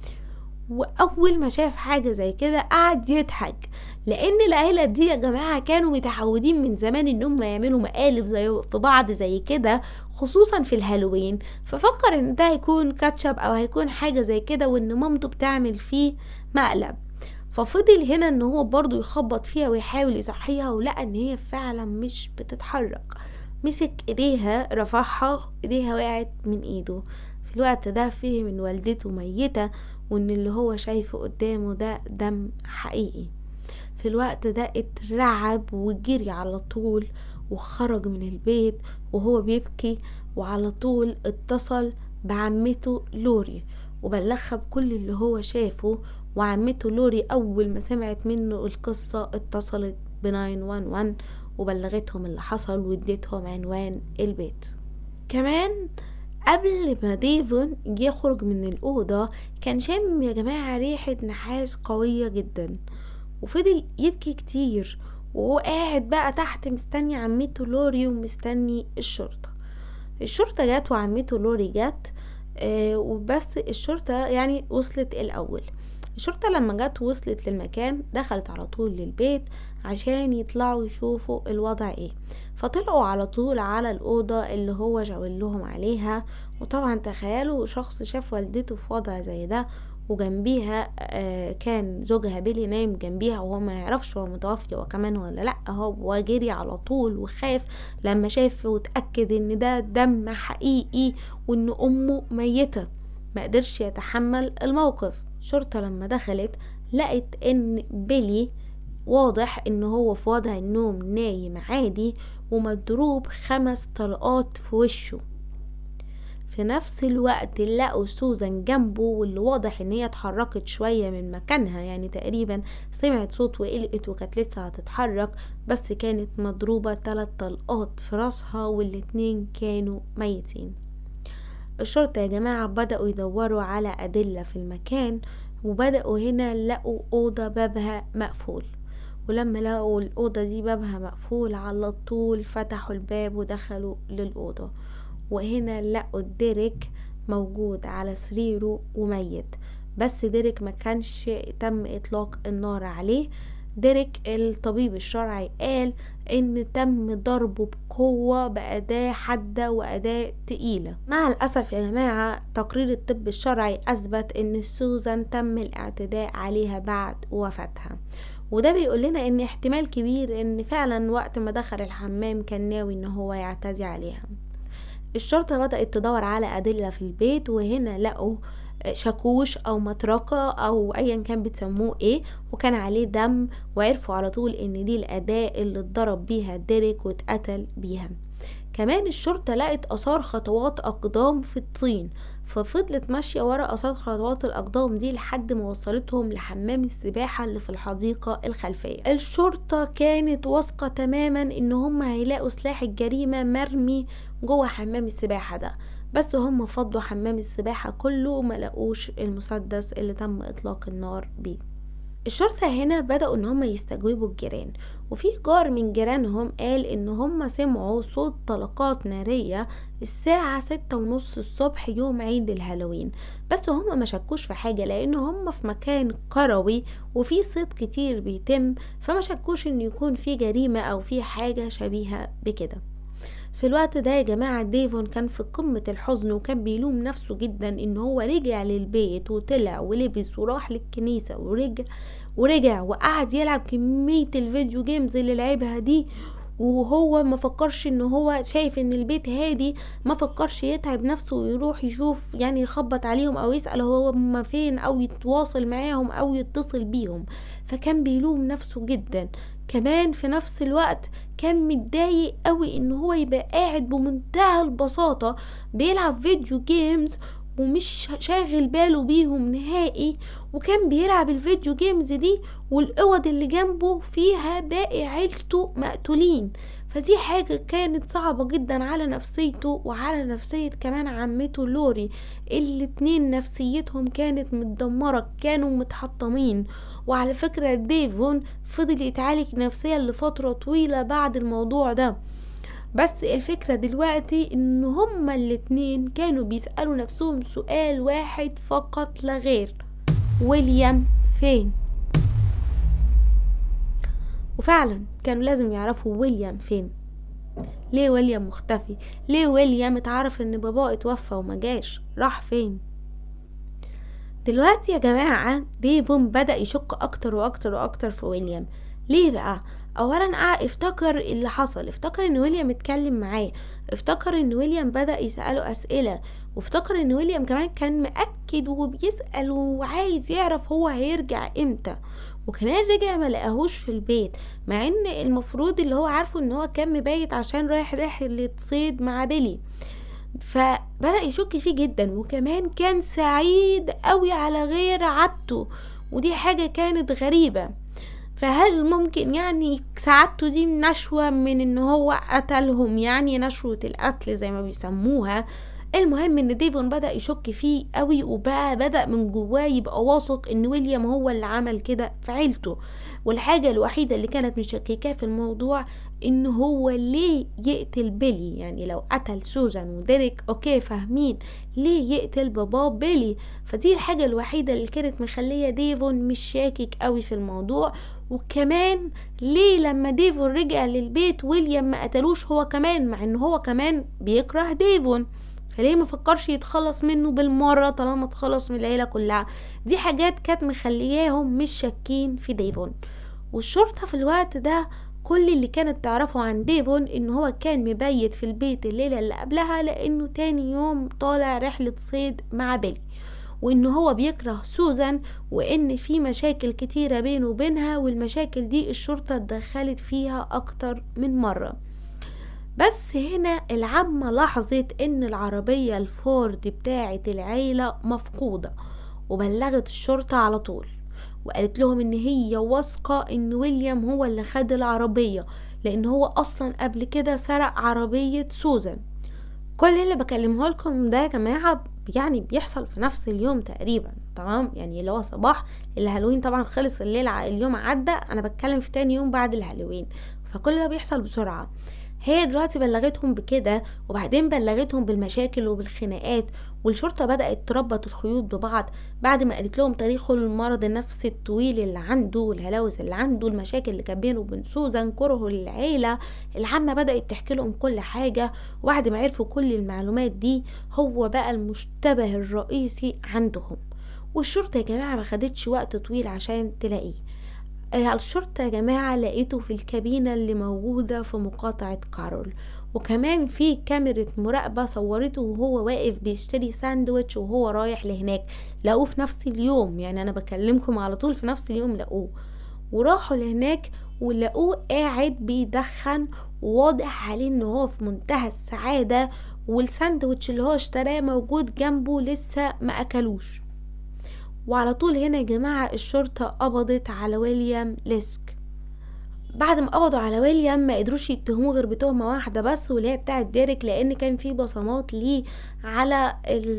واول ما شاف حاجه زي كده قعد يضحك لان العيله دي يا جماعه كانوا متعودين من زمان ان هم يعملوا مقالب زي في بعض زي كده خصوصا في الهالوين ففكر ان ده هيكون كاتشب او هيكون حاجه زي كده وان مامته بتعمل فيه مقلب ففضل هنا ان هو برضو يخبط فيها ويحاول يصحيها ولقى ان هي فعلا مش بتتحرك مسك ايديها رفعها ايديها وقعت من ايده في الوقت ده فهم ان والدته ميتة وان اللي هو شايفه قدامه ده دم حقيقي في الوقت ده اترعب وجري على طول وخرج من البيت وهو بيبكي وعلى طول اتصل بعمته لوري وبلغها بكل اللي هو شافه وعمته لوري اول ما سمعت منه القصة اتصلت ب 911 وبلغتهم اللي حصل واديتهم عنوان البيت كمان قبل ما ديفون يخرج من الأوضة كان شام يا جماعة ريحة نحاس قوية جدا وفضل يبكي كتير وهو قاعد بقى تحت مستني عمته لوري ومستني الشرطة الشرطة جت وعمته لوري جت آه وبس الشرطة يعني وصلت الأول الشرطة لما جت وصلت للمكان دخلت على طول للبيت عشان يطلعوا يشوفوا الوضع ايه فطلعوا على طول على الأوضة اللي هو شاور لهم عليها وطبعا تخيلوا شخص شاف والدته في وضع زي ده وجنبيها آه كان زوجها بيلي نايم جنبيها وهو ما يعرفش هو متوفي هو كمان ولا لا هو جري على طول وخاف لما شاف وتأكد ان ده دم حقيقي وان امه ميتة ما قدرش يتحمل الموقف الشرطة لما دخلت لقت ان بيلي واضح ان هو في وضع النوم نايم عادي ومضروب خمس طلقات في وشه في نفس الوقت لقوا سوزان جنبه واللي واضح ان هي اتحركت شوية من مكانها يعني تقريبا سمعت صوت وقلقت وكانت لسه هتتحرك بس كانت مضروبة تلات طلقات في راسها والاتنين كانوا ميتين الشرطة يا جماعة بدأوا يدوروا على أدلة في المكان وبدأوا هنا لقوا أوضة بابها مقفول ولما لقوا الأوضة دي بابها مقفول على طول فتحوا الباب ودخلوا للأوضة وهنا لقوا ديريك موجود على سريره وميت بس ديريك ما كانش تم إطلاق النار عليه ديريك الطبيب الشرعي قال ان تم ضربه بقوة بأداة حادة وأداة تقيلة مع الأسف يا جماعة تقرير الطب الشرعي أثبت ان سوزان تم الاعتداء عليها بعد وفاتها وده بيقول لنا ان احتمال كبير ان فعلا وقت ما دخل الحمام كان ناوي ان هو يعتدي عليها الشرطة بدأت تدور على أدلة في البيت وهنا لقوا شاكوش او مطرقة او ايا كان بتسموه ايه وكان عليه دم وعرفوا على طول ان دي الاداة اللي اتضرب بيها ديريك واتقتل بيها كمان الشرطة لقت اثار خطوات اقدام في الطين ففضلت ماشية ورا اثار خطوات الاقدام دي لحد ما وصلتهم لحمام السباحة اللي في الحديقة الخلفية الشرطة كانت واثقة تماما ان هم هيلاقوا سلاح الجريمة مرمي جوه حمام السباحة ده بس هم فضوا حمام السباحة كله وما لقوش المسدس اللي تم اطلاق النار بيه الشرطة هنا بدأوا ان هم يستجوبوا الجيران وفي جار من جيرانهم قال ان هم سمعوا صوت طلقات نارية الساعة ستة ونص الصبح يوم عيد الهالوين بس هم ما شكوش في حاجة لان هم في مكان قروي وفي صيد كتير بيتم فما شكوش ان يكون في جريمة او في حاجة شبيهة بكده في الوقت ده يا جماعة ديفون كان في قمة الحزن وكان بيلوم نفسه جدا ان هو رجع للبيت وطلع ولبس وراح للكنيسة ورجع ورجع وقعد يلعب كمية الفيديو جيمز اللي لعبها دي وهو ما فكرش ان هو شايف ان البيت هادي ما فكرش يتعب نفسه ويروح يشوف يعني يخبط عليهم او يسأل هو هما فين او يتواصل معاهم او يتصل بيهم فكان بيلوم نفسه جدا كمان في نفس الوقت كان متضايق قوي ان هو يبقى قاعد بمنتهى البساطة بيلعب فيديو جيمز ومش شاغل باله بيهم نهائي وكان بيلعب الفيديو جيمز دي والاوض اللي جنبه فيها باقي عيلته مقتولين فدي حاجة كانت صعبة جدا على نفسيته وعلى نفسية كمان عمته لوري الاتنين نفسيتهم كانت متدمرة كانوا متحطمين وعلى فكرة ديفون فضل يتعالج نفسيا لفترة طويلة بعد الموضوع ده بس الفكرة دلوقتي ان هما الاتنين كانوا بيسألوا نفسهم سؤال واحد فقط لا غير ويليام فين وفعلا كانوا لازم يعرفوا ويليام فين ليه ويليام مختفي ليه ويليام اتعرف ان باباه اتوفى وما جاش راح فين دلوقتي يا جماعة ديفون بدأ يشك اكتر واكتر واكتر في ويليام ليه بقى اولا افتكر اللي حصل افتكر ان ويليام اتكلم معاه افتكر ان ويليام بدأ يسأله اسئلة وافتكر ان ويليام كمان كان مأكد وبيسأل وعايز يعرف هو هيرجع امتى وكمان رجع ما لقاهوش في البيت مع ان المفروض اللي هو عارفه ان هو كان مبيت عشان رايح رحلة صيد مع بيلي فبدأ يشك فيه جدا وكمان كان سعيد قوي على غير عادته ودي حاجة كانت غريبة فهل ممكن يعني سعادته دي نشوة من ان هو قتلهم يعني نشوة القتل زي ما بيسموها المهم ان ديفون بدأ يشك فيه قوي وبقى بدأ من جواه يبقى واثق ان ويليام هو اللي عمل كده في عيلته والحاجة الوحيدة اللي كانت مشككاه في الموضوع ان هو ليه يقتل بيلي يعني لو قتل سوزان وديريك اوكي فاهمين ليه يقتل بابا بيلي فدي الحاجة الوحيدة اللي كانت مخلية ديفون مش شاكك قوي في الموضوع وكمان ليه لما ديفون رجع للبيت ويليام ما قتلوش هو كمان مع ان هو كمان بيكره ديفون فليه مفكرش يتخلص منه بالمرة طالما اتخلص من العيلة كلها دي حاجات كانت مخلياهم مش شاكين في ديفون والشرطة في الوقت ده كل اللي كانت تعرفه عن ديفون ان هو كان مبيت في البيت الليلة اللي قبلها لانه تاني يوم طالع رحلة صيد مع بيلي وان هو بيكره سوزان وان في مشاكل كتيرة بينه وبينها والمشاكل دي الشرطة اتدخلت فيها اكتر من مرة بس هنا العمة لاحظت ان العربية الفورد بتاعة العيلة مفقودة وبلغت الشرطة على طول وقالت لهم ان هي واثقة ان ويليام هو اللي خد العربية لان هو اصلا قبل كده سرق عربية سوزان كل اللي بكلمه لكم ده يا جماعة يعني بيحصل في نفس اليوم تقريبا تمام يعني اللي هو صباح الهالوين طبعا خلص الليل اليوم عدى انا بتكلم في تاني يوم بعد الهالوين فكل ده بيحصل بسرعة هي دلوقتي بلغتهم بكده وبعدين بلغتهم بالمشاكل وبالخناقات والشرطة بدأت تربط الخيوط ببعض بعد ما قالت لهم تاريخه المرض النفسي الطويل اللي عنده والهلاوس اللي عنده المشاكل اللي كان بينه وبين سوزان كرهه للعيلة العمة بدأت تحكي لهم كل حاجة وبعد ما عرفوا كل المعلومات دي هو بقى المشتبه الرئيسي عندهم والشرطة يا جماعة ما خدتش وقت طويل عشان تلاقيه الشرطة يا جماعة لقيته في الكابينة اللي موجودة في مقاطعة كارول وكمان في كاميرا مراقبة صورته وهو واقف بيشتري ساندويتش وهو رايح لهناك لقوه في نفس اليوم يعني انا بكلمكم على طول في نفس اليوم لقوه وراحوا لهناك ولقوه قاعد بيدخن وواضح عليه ان هو في منتهى السعادة والساندويتش اللي هو اشتراه موجود جنبه لسه ما اكلوش وعلى طول هنا يا جماعة الشرطة قبضت على ويليام ليسك بعد ما قبضوا على ويليام ما قدروش يتهموه غير بتهمة واحدة بس واللي هي بتاعة ديريك لان كان في بصمات ليه على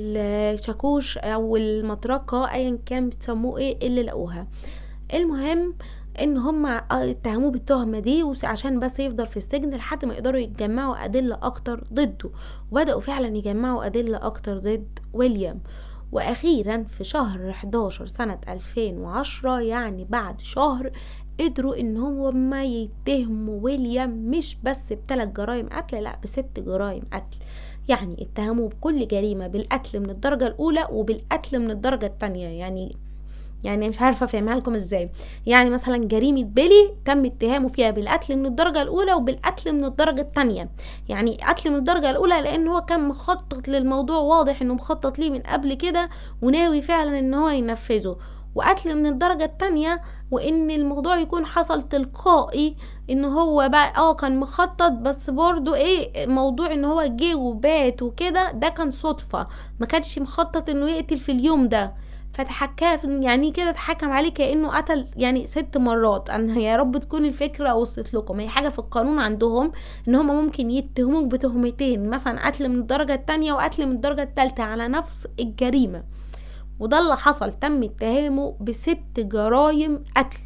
الشاكوش او المطرقة ايا كان بتسموه ايه اللي لقوها المهم ان هم اتهموه بالتهمة دي عشان بس يفضل في السجن لحد ما يقدروا يجمعوا ادلة اكتر ضده وبدأوا فعلا يجمعوا ادلة اكتر ضد ويليام واخيرا في شهر 11 سنة 2010 يعني بعد شهر قدروا ان هم يتهموا ويليام مش بس بثلاث جرائم قتل لا بست جرائم قتل يعني اتهموه بكل جريمة بالقتل من الدرجة الأولى وبالقتل من الدرجة التانية يعني يعني مش عارفه افهمها لكم ازاي يعني مثلا جريمه بيلي تم اتهامه فيها بالقتل من الدرجه الاولى وبالقتل من الدرجه الثانيه يعني قتل من الدرجه الاولى لان هو كان مخطط للموضوع واضح انه مخطط ليه من قبل كده وناوي فعلا ان هو ينفذه وقتل من الدرجة التانية وان الموضوع يكون حصل تلقائي ان هو بقى اه كان مخطط بس برضو ايه موضوع ان هو جه وبات وكده ده كان صدفة ما كانش مخطط انه يقتل في اليوم ده فتحكى يعني كده اتحكم عليه كانه قتل يعني ست مرات انا يا رب تكون الفكره وصلت لكم هي حاجه في القانون عندهم ان هم ممكن يتهموك بتهمتين مثلا قتل من الدرجه الثانيه وقتل من الدرجه الثالثه على نفس الجريمه وده اللي حصل تم اتهامه بست جرايم قتل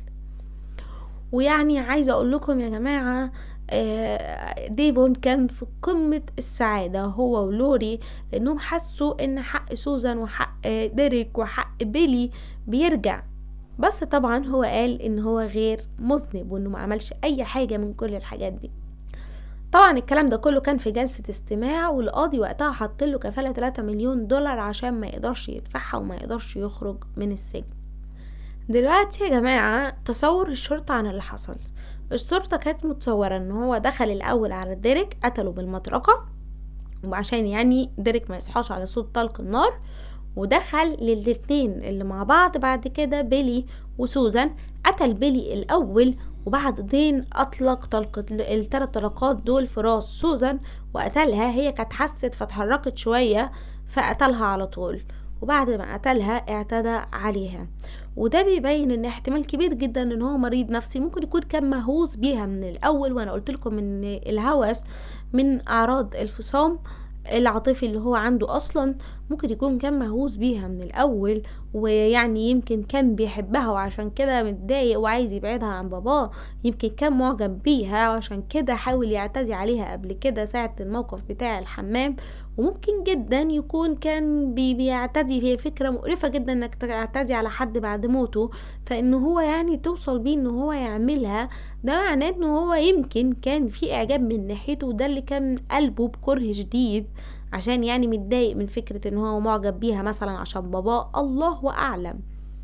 ويعني عايزه اقول لكم يا جماعه آه، ديفون كان في قمة السعادة هو ولوري لأنهم حسوا إن حق سوزان وحق ديريك وحق بيلي بيرجع بس طبعا هو قال إن هو غير مذنب وإنه ما عملش أي حاجة من كل الحاجات دي طبعا الكلام ده كله كان في جلسة استماع والقاضي وقتها حط له كفالة 3 مليون دولار عشان ما يقدرش يدفعها وما يقدرش يخرج من السجن دلوقتي يا جماعة تصور الشرطة عن اللي حصل الشرطة كانت متصورة ان هو دخل الاول على ديريك قتله بالمطرقة وعشان يعني ديريك ما يصحاش على صوت طلق النار ودخل للاتنين اللي مع بعض بعد كده بيلي وسوزان قتل بيلي الاول وبعدين اطلق طلق الثلاث طلقات دول في راس سوزان وقتلها هي كانت حست فاتحركت شويه فقتلها على طول وبعد ما قتلها اعتدى عليها وده بيبين ان احتمال كبير جدا ان هو مريض نفسي ممكن يكون كان مهووس بيها من الاول وانا قلت لكم ان الهوس من اعراض الفصام العاطفي اللي هو عنده اصلا ممكن يكون كان مهووس بيها من الاول ويعني يمكن كان بيحبها وعشان كده متضايق وعايز يبعدها عن باباه يمكن كان معجب بيها وعشان كده حاول يعتدي عليها قبل كده ساعة الموقف بتاع الحمام وممكن جدا يكون كان بي بيعتدي هي فكرة مقرفة جدا انك تعتدي على حد بعد موته فانه هو يعني توصل بيه ان هو يعملها ده معناه ان هو يمكن كان في اعجاب من ناحيته وده اللي كان قلبه بكره شديد عشان يعني متضايق من فكرة ان هو معجب بيها مثلا عشان باباه الله اعلم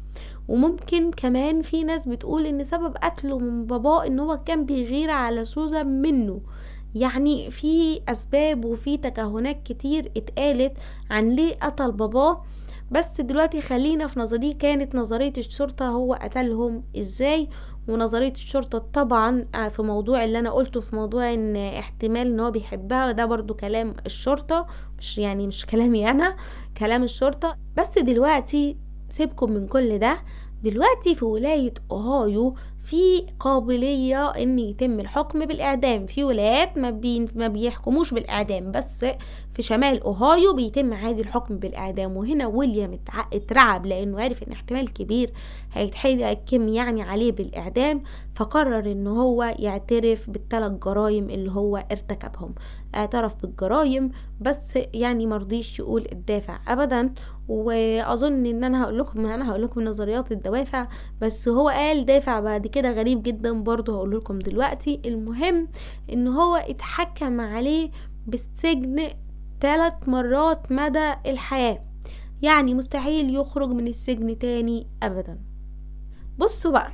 وممكن كمان في ناس بتقول ان سبب قتله من باباه ان هو كان بيغير على سوزان منه يعني في اسباب وفي تكهنات كتير اتقالت عن ليه قتل باباه بس دلوقتي خلينا في نظريه كانت نظرية الشرطة هو قتلهم ازاي ونظرية الشرطة طبعا في موضوع اللي انا قلته في موضوع ان احتمال ان هو بيحبها ده برضو كلام الشرطة مش يعني مش كلامي انا كلام الشرطة بس دلوقتي سيبكم من كل ده دلوقتي في ولاية اوهايو في قابلية ان يتم الحكم بالاعدام في ولايات ما, بي ما بيحكموش بالاعدام بس في شمال اوهايو بيتم عادي الحكم بالاعدام وهنا ويليام اترعب لانه عرف ان احتمال كبير هيتحكم يعني عليه بالاعدام فقرر ان هو يعترف بالثلاث جرائم اللي هو ارتكبهم اعترف بالجرائم بس يعني مرضيش يقول الدافع ابدا واظن ان انا هقول لكم انا هقول لكم نظريات الدوافع بس هو قال دافع بعد كده غريب جدا برضه هقول لكم دلوقتي المهم ان هو اتحكم عليه بالسجن ثلاث مرات مدى الحياة يعني مستحيل يخرج من السجن تاني ابدا بصوا بقى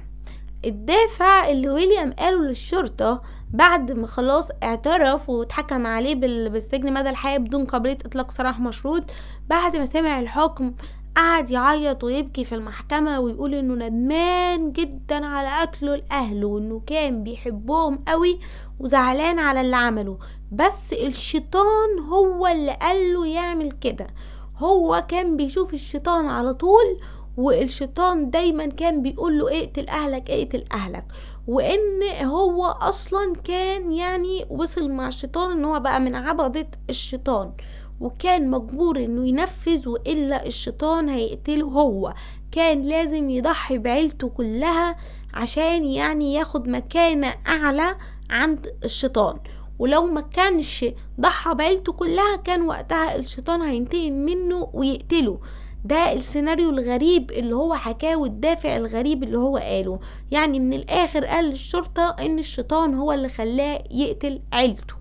الدافع اللي ويليام قاله للشرطة بعد ما خلاص اعترف واتحكم عليه بالسجن مدى الحياة بدون قابلية اطلاق سراح مشروط بعد ما سمع الحكم قعد يعيط ويبكي في المحكمة ويقول انه ندمان جدا على قتله لأهله وانه كان بيحبهم قوي وزعلان على اللي عمله بس الشيطان هو اللي قاله يعمل كده هو كان بيشوف الشيطان على طول والشيطان دايما كان بيقول له اقتل اهلك اقتل اهلك وان هو اصلا كان يعني وصل مع الشيطان ان هو بقى من عبدة الشيطان وكان مجبور انه ينفذ والا الشيطان هيقتله هو كان لازم يضحي بعيلته كلها عشان يعني ياخد مكانة اعلى عند الشيطان ولو ما كانش ضحى بعيلته كلها كان وقتها الشيطان هينتقم منه ويقتله ده السيناريو الغريب اللي هو حكاه والدافع الغريب اللي هو قاله يعني من الاخر قال للشرطة ان الشيطان هو اللي خلاه يقتل عيلته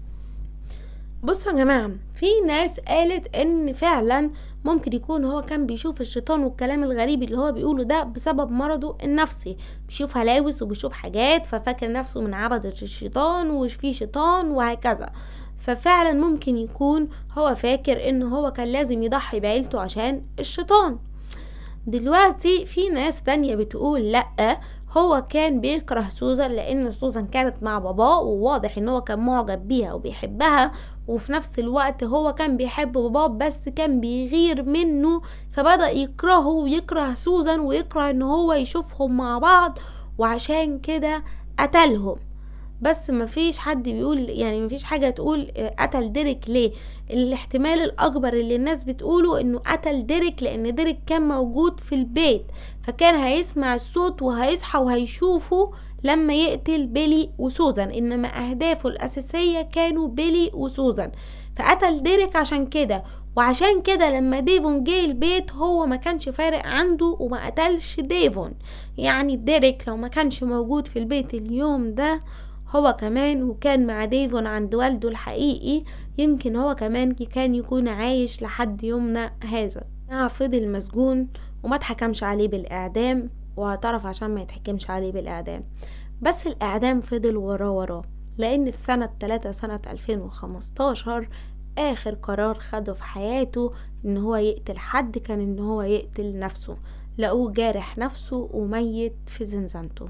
بصوا يا جماعة في ناس قالت ان فعلا ممكن يكون هو كان بيشوف الشيطان والكلام الغريب اللي هو بيقوله ده بسبب مرضه النفسي بيشوف هلاوس وبيشوف حاجات ففاكر نفسه من عبدة الشيطان وفي شيطان وهكذا ففعلا ممكن يكون هو فاكر ان هو كان لازم يضحي بعيلته عشان الشيطان دلوقتي في ناس تانية بتقول لأ هو كان بيكره سوزان لان سوزان كانت مع باباه وواضح ان هو كان معجب بيها وبيحبها وفي نفس الوقت هو كان بيحب باباه بس كان بيغير منه فبدأ يكرهه ويكره سوزان ويكره ان هو يشوفهم مع بعض وعشان كده قتلهم بس مفيش حد بيقول يعني مفيش حاجة تقول قتل ديريك ليه الاحتمال الاكبر اللي الناس بتقوله انه قتل ديريك لان ديريك كان موجود في البيت فكان هيسمع الصوت وهيصحى وهيشوفه لما يقتل بيلي وسوزان انما اهدافه الاساسية كانوا بيلي وسوزان فقتل ديريك عشان كده وعشان كده لما ديفون جه البيت هو ما كانش فارق عنده وما قتلش ديفون يعني ديريك لو ما كانش موجود في البيت اليوم ده هو كمان وكان مع ديفون عند والده الحقيقي يمكن هو كمان كان يكون عايش لحد يومنا هذا فضل مسجون وما اتحكمش عليه بالإعدام واعترف عشان ما يتحكمش عليه بالإعدام بس الإعدام فضل وراه وراه لأن في سنة 3 سنة 2015 آخر قرار خده في حياته إن هو يقتل حد كان إن هو يقتل نفسه لقوه جارح نفسه وميت في زنزانته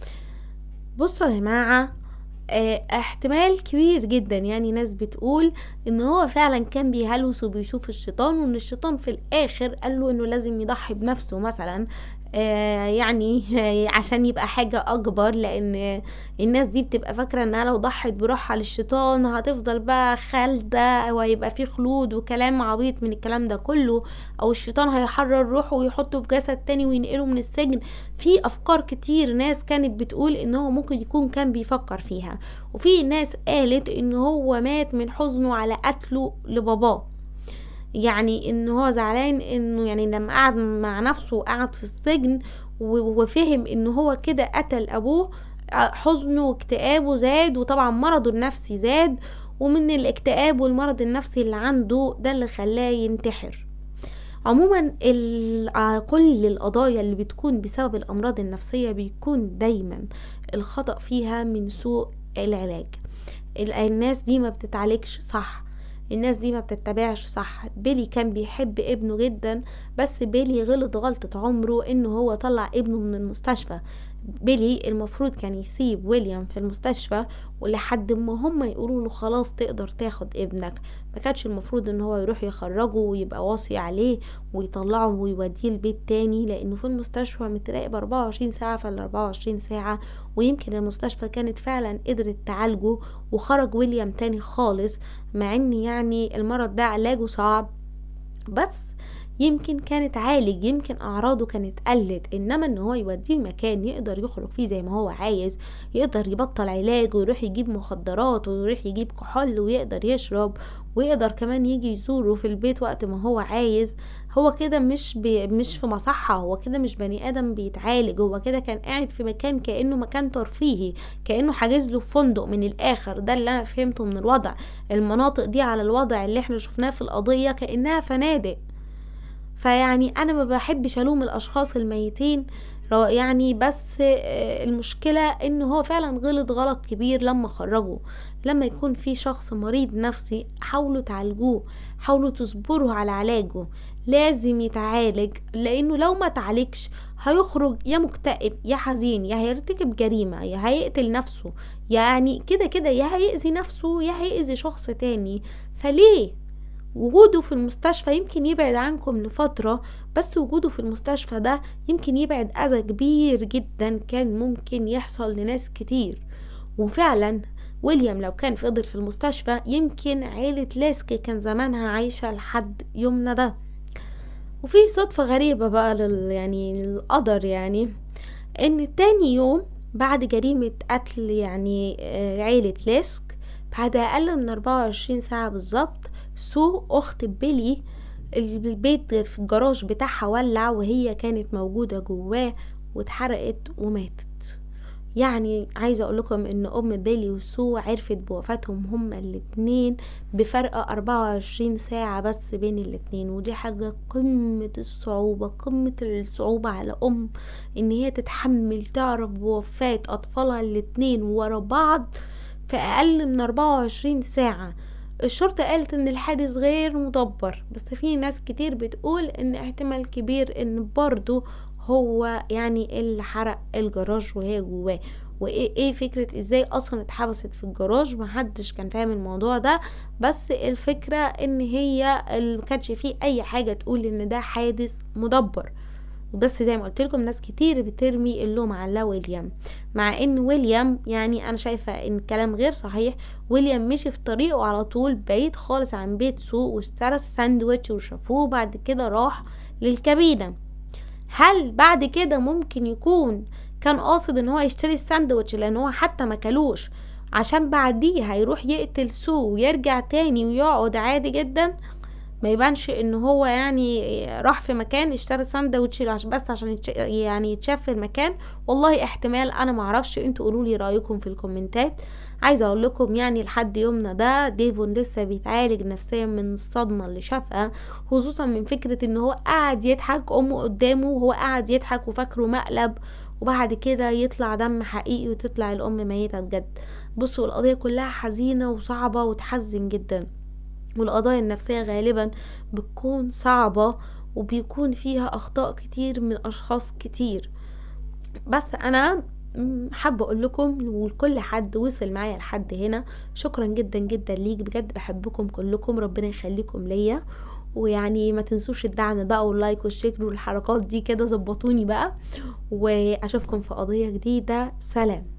بصوا يا جماعة اه احتمال كبير جدا يعني ناس بتقول ان هو فعلا كان بيهلوس وبيشوف الشيطان وان الشيطان في الاخر قال له انه لازم يضحي بنفسه مثلا آه يعني عشان يبقى حاجة أكبر لأن الناس دي بتبقى فاكرة إنها لو ضحت بروحها للشيطان هتفضل بقى خالدة وهيبقى في خلود وكلام عبيط من الكلام ده كله أو الشيطان هيحرر روحه ويحطه في جسد تاني وينقله من السجن في أفكار كتير ناس كانت بتقول إن هو ممكن يكون كان بيفكر فيها وفي ناس قالت إن هو مات من حزنه على قتله لباباه يعني ان هو زعلان انه يعني لما قعد مع نفسه وقعد في السجن وفهم ان هو كده قتل ابوه حزنه واكتئابه زاد وطبعا مرضه النفسي زاد ومن الاكتئاب والمرض النفسي اللي عنده ده اللي خلاه ينتحر عموما كل القضايا اللي بتكون بسبب الامراض النفسية بيكون دايما الخطأ فيها من سوء العلاج الناس دي ما بتتعالجش صح الناس دي ما بتتبعش صح بيلي كان بيحب ابنه جدا بس بيلي غلط غلطة عمره انه هو طلع ابنه من المستشفى بيلي المفروض كان يسيب ويليام في المستشفى ولحد ما هم يقولوا له خلاص تقدر تاخد ابنك ما كانش المفروض ان هو يروح يخرجه ويبقى واصي عليه ويطلعه ويوديه البيت تاني لانه في المستشفى متراقب 24 ساعة في ال 24 ساعة ويمكن المستشفى كانت فعلا قدرت تعالجه وخرج ويليام تاني خالص مع ان يعني المرض ده علاجه صعب بس يمكن كانت عالج يمكن اعراضه كانت قلت انما ان هو يوديه مكان يقدر يخرج فيه زي ما هو عايز يقدر يبطل علاج ويروح يجيب مخدرات ويروح يجيب كحول ويقدر يشرب ويقدر كمان يجي يزوره في البيت وقت ما هو عايز هو كده مش بي مش في مصحة هو كده مش بني ادم بيتعالج هو كده كان قاعد في مكان كانه مكان ترفيهي كانه حاجز له فندق من الاخر ده اللي انا فهمته من الوضع المناطق دي على الوضع اللي احنا شفناه في القضية كانها فنادق فيعني انا ما بحبش الوم الاشخاص الميتين يعني بس آه، المشكلة ان هو فعلا غلط غلط كبير لما خرجه لما يكون في شخص مريض نفسي حاولوا تعالجوه حاولوا تصبروا على علاجه لازم يتعالج لانه لو ما تعالجش هيخرج يا مكتئب يا حزين يا هيرتكب جريمة يا هيقتل نفسه يعني كده كده يا هيأذي نفسه يا هيأذي شخص تاني فليه وجوده في المستشفى يمكن يبعد عنكم لفترة بس وجوده في المستشفى ده يمكن يبعد أذى كبير جدا كان ممكن يحصل لناس كتير وفعلا ويليام لو كان فضل في المستشفى يمكن عيلة لاسكي كان زمانها عايشة لحد يومنا ده وفي صدفة غريبة بقى لل يعني للقدر يعني ان تاني يوم بعد جريمة قتل يعني آه، عيلة لاسك بعد أقل من 24 ساعة بالظبط سو اخت بيلي البيت في الجراج بتاعها ولع وهي كانت موجودة جواه واتحرقت وماتت يعني عايزة اقول لكم ان ام بيلي وسو عرفت بوفاتهم هما الاتنين بفرق 24 ساعة بس بين الاتنين ودي حاجة قمة الصعوبة قمة الصعوبة على ام ان هي تتحمل تعرف بوفاة اطفالها الاتنين ورا بعض في اقل من 24 ساعة الشرطة قالت ان الحادث غير مدبر بس في ناس كتير بتقول ان احتمال كبير ان برضو هو يعني اللي حرق الجراج وهي جواه وايه ايه فكرة ازاي اصلا اتحبست في الجراج محدش كان فاهم الموضوع ده بس الفكرة ان هي مكانش فيه اي حاجة تقول ان ده حادث مدبر بس زي ما قلت لكم ناس كتير بترمي اللوم على ويليام مع ان ويليام يعني انا شايفه ان الكلام غير صحيح ويليام مشي في طريقه على طول بعيد خالص عن بيت سو واشترى الساندوتش وشافوه بعد كده راح للكابينه هل بعد كده ممكن يكون كان قاصد ان هو يشتري الساندوتش لان هو حتى ما كلوش عشان بعديه هيروح يقتل سو ويرجع تاني ويقعد عادي جدا ما يبانش ان هو يعني راح في مكان اشترى ساندوتش بس عشان يعني يتشاف في المكان والله احتمال انا معرفش انتوا قولوا لي رايكم في الكومنتات عايزه اقول لكم يعني لحد يومنا ده ديفون لسه بيتعالج نفسيا من الصدمه اللي شافها خصوصا من فكره ان هو قاعد يضحك امه قدامه وهو قاعد يضحك وفاكره مقلب وبعد كده يطلع دم حقيقي وتطلع الام ميته بجد بصوا القضيه كلها حزينه وصعبه وتحزن جدا والقضايا النفسية غالبا بتكون صعبة وبيكون فيها أخطاء كتير من أشخاص كتير بس أنا حابة أقول لكم ولكل حد وصل معايا لحد هنا شكرا جدا جدا ليك بجد بحبكم كلكم ربنا يخليكم ليا ويعني ما تنسوش الدعم بقى واللايك والشكر والحركات دي كده ظبطوني بقى واشوفكم في قضية جديدة سلام